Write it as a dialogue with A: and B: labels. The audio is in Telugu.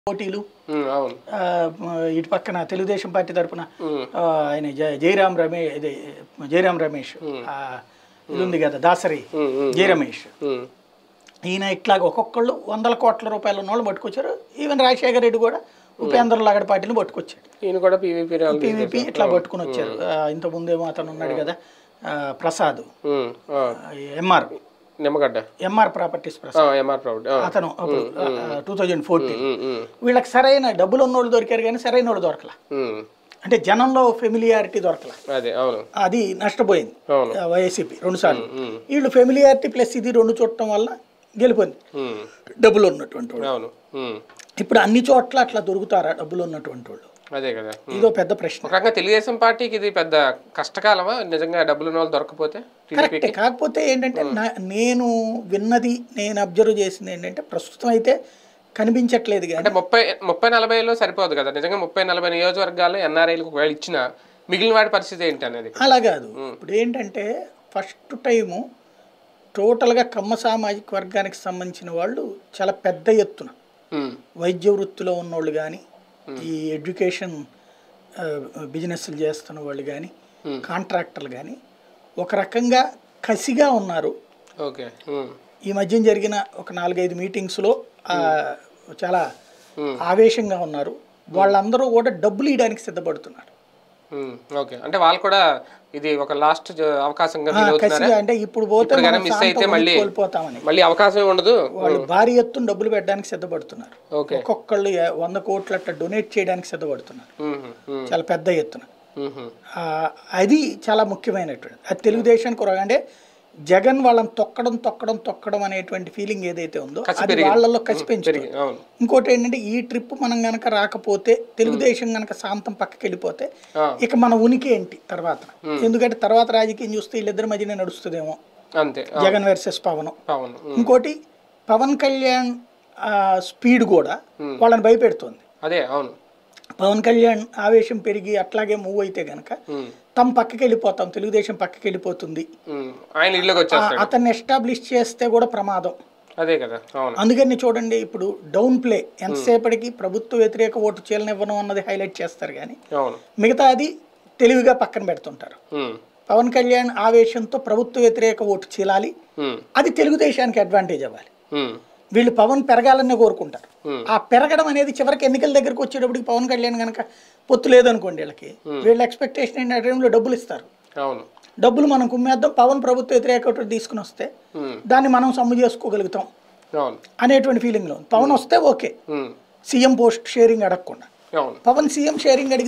A: పోటీలు
B: ఉమ్, అవును
A: ఆ, ఇటు పక్కన తెలుగుదేశం పార్టీ తరపున
B: ఉమ్,
A: ఆ, ఆయన జ- జయరాం రమేష్ ఇది జయరాం రమేష్ ఆ, ఇది ఉంది కదా దాసరి
B: ఉమ్, ఉమ్,
A: జయ రమేష్
B: ఉమ్,
A: ఈయన ఇట్లాగ ఒక్కొక్కళ్ళు వందల కోట్ల రూపాయల ఉన్న వాళ్ళు పట్టుకొచ్చారు ఈవెన్ రాజశేఖర రెడ్డి కూడా ఉపేంద్ర లాగడ పార్టీని పట్టుకొచ్చాడు
B: ఈయన కూడా పీవీపీ
A: పీవీపీ ఇట్లా పట్టుకుని వచ్చారు ఆ, ఇంత ముందేమో అతను ఉన్నాడు కదా ఆ, Prasad M R
B: Nimmagadda
A: M R properties Prasad
B: M R proud
A: అతను టూ థౌజండ్ ఫోర్టీన్ వీళ్ళకి సరైన డబ్బులు ఉన్నోళ్ళు దొరికారు కానీ సరైన వాళ్ళు దొరకల అంటే జనంలో ఫెమిలియారిటీ దొరకల
B: అదే అవును
A: అది నష్టపోయింది
B: అవును
A: వైఎస్సీపీ రెండు సార్లు
B: ఉమ్,
A: వీళ్ళు ఫెమిలియారిటీ ప్లస్ ఇది రెండు చూడటం వల్ల గెలిపోయింది
B: ఉమ్,
A: డబ్బులు ఉన్నటువంటి వాళ్ళు
B: అవును ఉమ్,
A: ఇప్పుడు అన్ని చోట్ల అట్లా దొరుకుతారా డబ్బులు ఉన్నటువంటి వాళ్ళు
B: అదే కదా ఉమ్.
A: ఇదో పెద్ద ప్రశ్న
B: ఒక రకంగా తెలుగుదేశం పార్టీకి ఇది పెద్ద కష్టకాలమా నిజంగా డబ్బులు ఉన్న వాళ్ళు దొరకపోతే
A: కరెక్టే కాకపోతే ఏంటంటే నా- నేను విన్నది నేను అబ్జర్వ్ చేసింది ఏంటంటే ప్రస్తుతం అయితే కనిపించట్లేదు కానీ
B: అంటే ముప్పై ముప్పై నలభైలో సరిపోదు కదా నిజంగా ముప్పై నలభై నియోజకవర్గాల్లో ఎన్ఆర్ఐలకు ఒకవేళ ఇచ్చిన మిగిలిన వాడి పరిస్థితి ఏంటి అనేది
A: అలా కాదు ఇప్పుడు ఏంటంటే ఫస్ట్ టైము టోటల్గా కమ్మ సామాజిక వర్గానికి సంబంధించిన వాళ్ళు చాలా పెద్ద ఎత్తున
B: ఉమ్,
A: వైద్య వృత్తిలో ఉన్నోళ్ళు కానీ ఈ ఎడ్యుకేషన్ ఆ, బిజినెస్లు చేస్తున్న వాళ్ళు కానీ కాంట్రాక్టర్లు కానీ ఒక రకంగా కసిగా ఉన్నారు
B: ఓకే ఉమ్,
A: ఈ మధ్య జరిగిన ఒక నాలుగైదు మీటింగ్స్లో ఆ, చాలా ఆవేశంగా ఉన్నారు వాళ్ళందరూ కూడా డబ్బులు ఇవ్వడానికి సిద్ధపడుతున్నారు
B: ఉమ్, ఓకే అంటే వాళ్ళు కూడా ఇది ఒక లాస్ట్ అవకాశంగా ఫీల్ అవుతున్నారా
A: కసిగా అంటే ఇప్పుడు పోతే
B: ఇప్పుడు
A: మనం
B: కానీ మిస్ అయితే
A: శాంతం
B: మళ్ళీ
A: కోల్పోతామని
B: మళ్ళీ అవకాశం ఉండదు
A: వాళ్ళు భారీ ఎత్తున డబ్బులు పెట్టడానికి సిద్ధపడుతున్నారు
B: ఓకే
A: ఒక్కొక్కళ్ళు ఏ- వంద కోట్లు అట్లా డొనేట్ చేయడానికి సిద్ధపడుతున్నారు
B: ఉమ్, ఉమ్,
A: చాలా పెద్ద ఎత్తున
B: ఉమ్,
A: ఆ, అది చాలా ముఖ్యమైనటువంటి అది తెలుగుదేశానికి ఒక అంటే జగన్ వాళ్ళని తొక్కడం తొక్కడం తొక్కడం అనేటువంటి ఫీలింగ్ ఏదైతే ఉందో అది వాళ్ళల్లో కసి పెంచుతుంది
B: పెరిగి- అవును
A: ఇంకోటి ఏంటంటే ఈ ట్రిప్ మనం గనక రాకపోతే తెలుగుదేశం గనక శాంతం పక్కకి వెళ్ళిపోతే
B: ఆ.
A: ఇక మన ఉనికి ఏంటి తర్వాత ఎందుకంటే తర్వాత రాజకీయం చూస్తే వీళ్ళిద్దరి మధ్యనే నడుస్తుందేమో
B: అంతే
A: జగన్ వర్సెస్ పవన్
B: పవన్ ఉమ్,
A: ఇంకోటి పవన్ కళ్యాణ్ ఆ, స్పీడ్ కూడా వాళ్ళని భయపెడుతుంది
B: అదే అవును
A: పవన్ కళ్యాణ్ ఆవేశం పెరిగి అట్లాగే మూవ్ అయితే గనక
B: ఉమ్,
A: తమ పక్కకి వెళ్ళిపోతాం తెలుగుదేశం పక్కకి వెళ్ళిపోతుంది
B: ఉమ్, ఆయన ఇల్లుకి వచ్చేస్తాడు
A: అతన్ని ఎస్టాబ్లిష్ చేస్తే కూడా ప్రమాదం
B: అదే కదా అవును
A: అందుకని చూడండి ఇప్పుడు డౌన్ ప్లే ఎంతసేపటికి ప్రభుత్వ వ్యతిరేక ఓటు చీలనివ్వడం అన్నది హైలైట్ చేస్తారు కానీ
B: అవును
A: మిగతా అది తెలివిగా పక్కన పెడుతుంటారు
B: ఉమ్,
A: పవన్ కళ్యాణ్ ఆవేశంతో ప్రభుత్వ వ్యతిరేక ఓటు చీలాలి
B: ఉమ్,
A: అది తెలుగుదేశానికి అడ్వాంటేజ్ అవ్వాలి
B: ఉమ్,
A: వీళ్ళు పవన్ పెరగాలనే కోరుకుంటారు
B: Hmm.
A: ఆ పెరగడం అనేది చివరికి ఎన్నికల దగ్గరకు వచ్చేటప్పటికి పవన్ కళ్యాణ్ కనుక పొత్తు లేదనుకోండి వీళ్ళకి వీళ్ళ ఎక్స్పెక్టేషన్ ఏంటి ఆ టైంలో డబ్బులు ఇస్తారు
B: అవును
A: డబ్బులు మనం కుమ్మేద్దాం పవన్ ప్రభుత్వ వ్యతిరేక ఓటు తీసుకుని వస్తే
B: ఉమ్,
A: దాన్ని మనం సమ్ము చేసుకోగలుగుతాం
B: అవును
A: అనేటువంటి ఫీలింగ్లో ఉంది. పవన్ వస్తే okay
B: um,
A: C M post sharing అడగకుండా
B: అవును
A: పవన్ సీఎం షేరింగ్ అడిగి